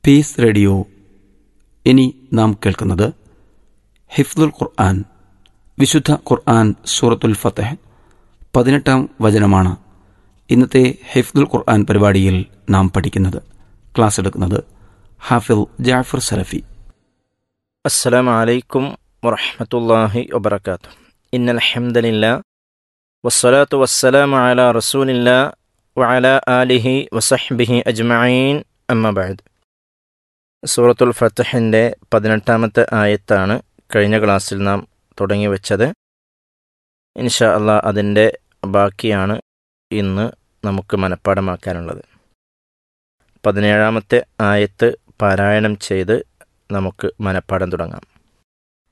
piece radio ഇനി നാം കേൾക്കുന്നത് ഹിഫ്ദുൽ ഖുർആൻ വിശുദ്ധ ഖുർആൻ സൂറത്തുൽ ഫത്തഹ് പതിനെട്ടാം വചനമാണ് ഇന്നത്തെ ഹിഫ്ദുൽ ഖുർആൻ പരിപാടിയിൽ നാം പഠിക്കുന്നത് ക്ലാസ് എടുക്കുന്നത് ഹാഫിൽ ജാഫർ സലഫി السلام عليكم ورحمة الله وبركاته إن الحمد لله والصلاة والسلام على رسول الله وعلى آله وصحبه أجمعين أما بعد സൂറത്തുൽ ഫത്തഹിൻ്റെ പതിനെട്ടാമത്തെ ആയത്താണ് കഴിഞ്ഞ ക്ലാസ്സിൽ നാം തുടങ്ങി വെച്ചത് ഇൻഷാ അള്ളാ അതിൻ്റെ ബാക്കിയാണ് ഇന്ന് നമുക്ക് മനഃപ്പാടമാക്കാനുള്ളത് പതിനേഴാമത്തെ ആയത്ത് പാരായണം ചെയ്ത് നമുക്ക് മനഃപ്പാടം തുടങ്ങാം